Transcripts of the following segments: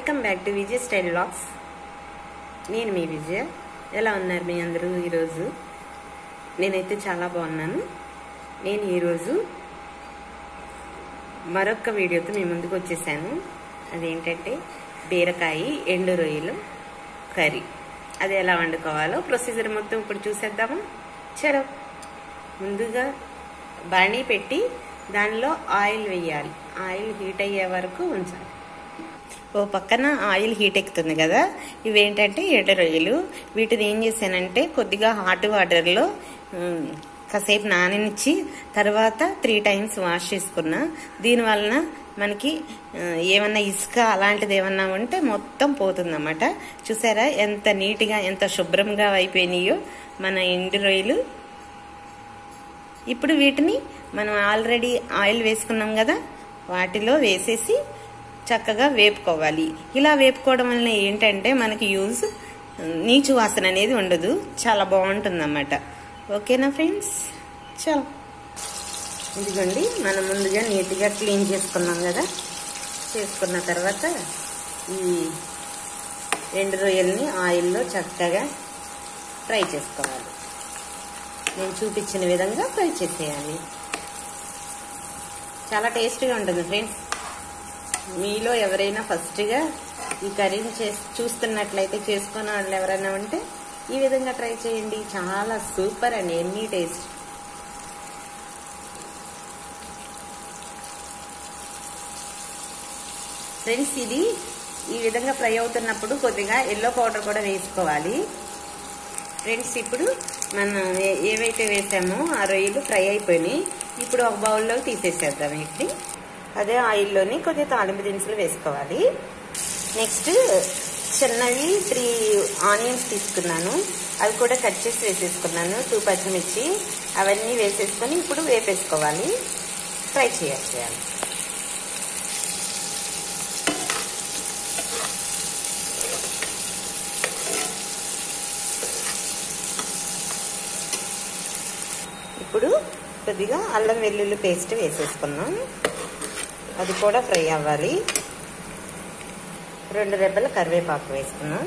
welcome back to Vijay style blogs నేను మీ విజయ ఎలా ఉన్నారు మీ అందరూ ఈరోజు నేనైతే చాలా బాగున్నాను నేను ఈరోజు మరొక వీడియోతో మీ ముందుకు వచ్చేసాను అదేంటంటే బీరకాయ ఎండు రొయ్యలు కర్రీ అది ఎలా వండుకోవాలో ప్రొసీజర్ మొత్తం ఇప్పుడు చూసేద్దామా చలో ముందుగా బాణీ పెట్టి దానిలో ఆయిల్ వేయాలి ఆయిల్ హీట్ అయ్యే వరకు ఉంచాలి ఓ పక్కన ఆయిల్ హీట్ ఎక్కుతుంది కదా ఇవేంటంటే ఎండ రొయ్యలు వీటిని ఏం చేశానంటే కొద్దిగా హాట్ వాటర్లో ఉమ్, కాసేపు నాననిచ్చి తర్వాత త్రీ టైమ్స్ వాష్ చేసుకున్నా దీనివలన మనకి ఆ, ఏమన్నా ఇసుక అలాంటిది ఏమన్నా ఉంటే మొత్తం పోతుందన్నమాట చూసారా ఎంత నీట్గా ఎంత శుభ్రంగా అయిపోయినాయో మన ఎండు రొయ్యలు ఇప్పుడు వీటిని మనం ఆల్రెడీ ఆయిల్ వేసుకున్నాం కదా వాటిలో వేసేసి చక్కగా వేపుకోవాలి ఇలా వేపుకోవడం వలన ఏంటంటే మనకి యూజ్ నీచు వాసన అనేది ఉండదు చాలా బాగుంటుంది అన్నమాట ఓకేనా ఫ్రెండ్స్ చలో ఇదిగోండి మనం ముందుగా నీట్గా క్లీన్ చేసుకున్నాం కదా చేసుకున్న తర్వాత ఈ ఎండు రొయ్యల్ని ఆయిల్లో చక్కగా ఫ్రై చేసుకోవాలి నేను చూపించిన విధంగా ఫ్రై చేసేయాలి చాలా టేస్ట్గా ఉంటుంది ఫ్రెండ్స్ మీలో ఎవరైనా ఫస్ట్గా ఈ కర్రీని చేసి చూస్తున్నట్లయితే చేసుకున్న వాళ్ళు ఎవరైనా ఉంటే ఈ విధంగా ట్రై చేయండి చాలా సూపర్ అండ్ ఎన్ని టేస్ట్ ఫ్రెండ్స్ ఇది ఈ విధంగా ఫ్రై అవుతున్నప్పుడు కొద్దిగా ఎల్లో పౌడర్ కూడా వేసుకోవాలి ఫ్రెండ్స్ ఇప్పుడు మనం ఏ- ఏవైతే వేసామో ఆ రొయ్యలు ఫ్రై అయిపోయినాయి ఇప్పుడు ఒక బౌల్లో తీసేసేద్దాం వీటిని అదే ఆయిల్లోని కొద్దిగా తాలింపు దినుసులు వేసుకోవాలి నెక్స్ట్ చిన్నవి త్రీ ఆనియన్స్ తీసుకున్నాను అవి కూడా కట్ చేసి వేసేసుకున్నాను టూ పచ్చిమిర్చి అవన్నీ వేసేసుకొని ఇప్పుడు వేపేసుకోవాలి ఫ్రై చేయాలి ఇప్పుడు కొద్దిగా అల్లం వెల్లుల్లి పేస్ట్ వేసేసుకున్నాం అది కూడా ఫ్రై అవ్వాలి రెండు రెబ్బల కరివేపాకు వేసుకున్నాం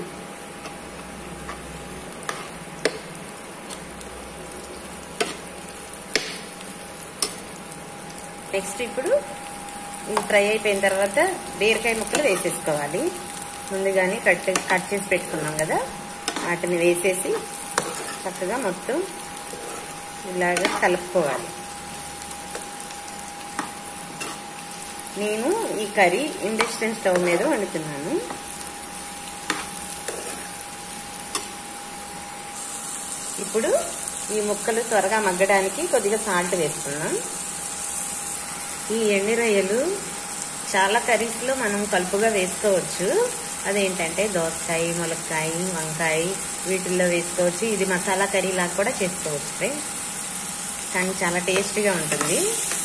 నెక్స్ట్ ఇప్పుడు ఇది ఫ్రై అయిపోయిన తర్వాత బీరకాయ ముక్కలు వేసేసుకోవాలి ముందుగానే కట్ చేసి కట్ చేసి పెట్టుకున్నాం కదా వాటిని వేసేసి చక్కగా మొత్తం ఇలాగా కలుపుకోవాలి నేను ఈ కర్రీ ఇండక్షన్ స్టవ్ మీద వండుతున్నాను ఇప్పుడు ఈ ముక్కలు త్వరగా మగ్గడానికి కొద్దిగా సాల్ట్ వేసుకున్నాం ఈ ఎండి రొయ్యలు చాలా కర్రీస్లో మనం కలుపుగా వేసుకోవచ్చు అదేంటంటే దోసకాయ ములక్కాయ వంకాయ వీటిల్లో వేసుకోవచ్చు ఇది మసాలా కర్రీ లాగా కూడా చేసుకోవచ్చు ఫ్రెండ్స్ కానీ చాలా టేస్టీగా ఉంటుంది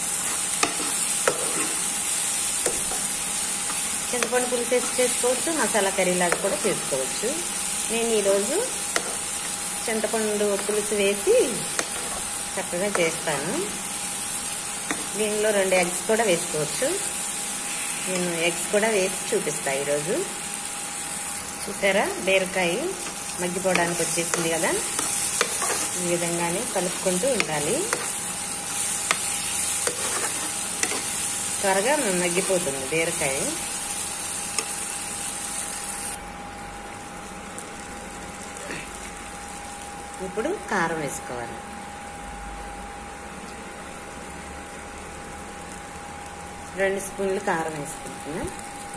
చింతపండు పులుసు వేసి చేసుకోవచ్చు మసాలా కర్రీ లాగా కూడా చేసుకోవచ్చు నేను ఈరోజు చింతపండు పులుసు వేసి చక్కగా చేస్తాను దీనిలో రెండు ఎగ్స్ కూడా వేసుకోవచ్చు నేను ఎగ్స్ కూడా వేసి చూపిస్తాను ఈరోజు చూసారా బీరకాయ మగ్గిపోవడానికి వచ్చేసింది కదా ఈ విధంగానే కలుపుకుంటూ ఉండాలి త్వరగా మగ్గిపోతుంది బీరకాయ ఇప్పుడు కారం వేసుకోవాలి రెండు స్పూన్లు కారం వేసుకుంటున్నా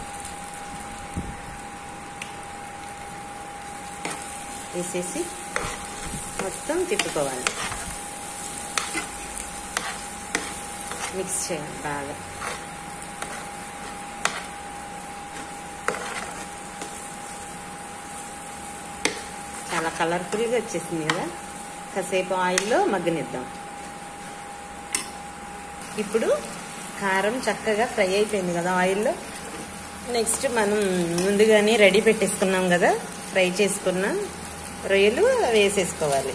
వేసేసి మొత్తం తిప్పుకోవాలి మిక్స్ చేయాలి బాగా చాలా కలర్ఫుల్గా వచ్చేసింది కదా కాసేపు ఆయిల్లో మగ్గనిద్దాం ఇప్పుడు కారం చక్కగా ఫ్రై అయిపోయింది కదా ఆయిల్లో నెక్స్ట్ మనం ముందుగానే రెడీ పెట్టేసుకున్నాం కదా ఫ్రై చేసుకున్న రొయ్యలు వేసేసుకోవాలి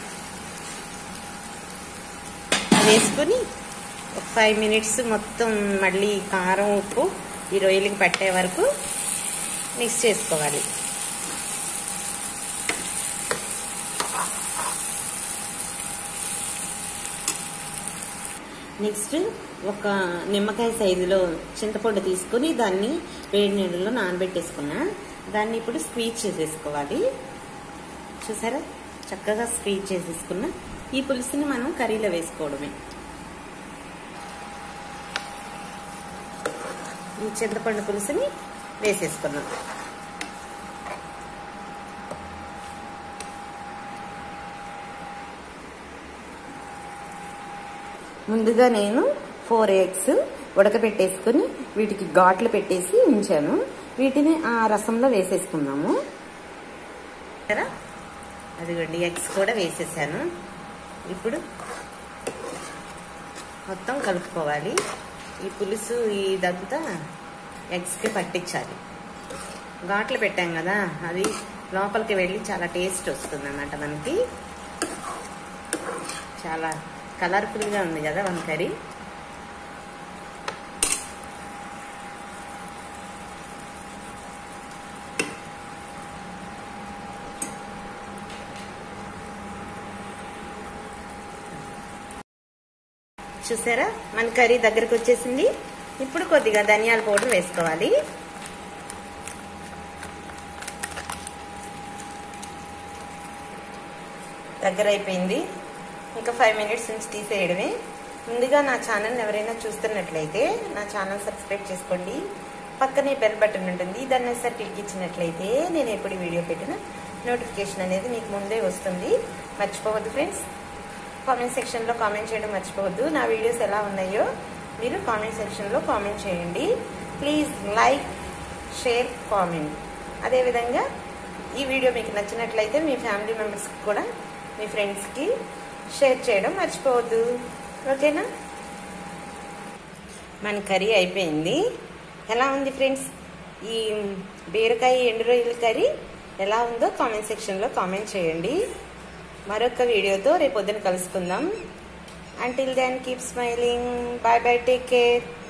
వేసుకొని ఒక ఫైవ్ మినిట్స్ మొత్తం మళ్ళీ కారం ఉప్పు ఈ రొయ్యలకి పట్టే వరకు మిక్స్ చేసుకోవాలి నెక్స్ట్ ఒక నిమ్మకాయ సైజులో చింతపండు తీసుకొని దాన్ని వేడి నీళ్ళలో నానబెట్టేసుకున్నా దాన్ని ఇప్పుడు స్క్వీజ్ చేసేసుకోవాలి చూసారా చక్కగా స్క్వీజ్ చేసేసుకున్నా ఈ పులుసుని మనం కర్రీలో వేసుకోవడమే ఈ చింతపండు పులుసుని వేసేసుకున్నాం ముందుగా నేను ఫోర్ ఎగ్స్ ఉడకబెట్టేసుకుని వీటికి ఘాట్లు పెట్టేసి ఉంచాను వీటిని ఆ రసంలో వేసేసుకున్నాము కదా అదిగోండి ఎగ్స్ కూడా వేసేసాను ఇప్పుడు మొత్తం కలుపుకోవాలి ఈ పులుసు ఇదంతా ఎగ్స్కి పట్టించాలి ఘాట్లు పెట్టాం కదా అది లోపలికి వెళ్ళి చాలా టేస్ట్ వస్తుంది అన్నమాట మనకి చాలా కలర్ఫుల్గా ఉంది కదా మన కర్రీ చూసారా మన కర్రీ దగ్గరకు వచ్చేసింది ఇప్పుడు కొద్దిగా ధనియాల పౌడర్ వేసుకోవాలి దగ్గర అయిపోయింది ఇంకా ఫైవ్ మినిట్స్ నుంచి తీసేయడమే ముందుగా నా ఛానల్ ఎవరైనా చూస్తున్నట్లయితే నా ఛానల్ సబ్స్క్రైబ్ చేసుకోండి పక్కనే బెల్ బటన్ ఉంటుంది దాన్ని ఒకసారి క్లిక్ ఇచ్చినట్లయితే నేను ఎప్పుడు వీడియో పెట్టిన నోటిఫికేషన్ అనేది మీకు ముందే వస్తుంది మర్చిపోవద్దు ఫ్రెండ్స్ కామెంట్ సెక్షన్లో కామెంట్ చేయడం మర్చిపోవద్దు నా వీడియోస్ ఎలా ఉన్నాయో మీరు కామెంట్ సెక్షన్లో కామెంట్ చేయండి ప్లీజ్ లైక్ షేర్ కామెంట్ అదేవిధంగా ఈ వీడియో మీకు నచ్చినట్లయితే మీ ఫ్యామిలీ మెంబర్స్కి కూడా మీ ఫ్రెండ్స్కి షేర్ చేయడం మర్చిపోవద్దు ఓకేనా మన కర్రీ అయిపోయింది ఎలా ఉంది ఫ్రెండ్స్ ఈ బీరకాయ ఎండు రొయ్యల కర్రీ ఎలా ఉందో కామెంట్ సెక్షన్లో కామెంట్ చేయండి మరొక వీడియోతో రేపు పొద్దున కలుసుకుందాం until then keep smiling bye bye take care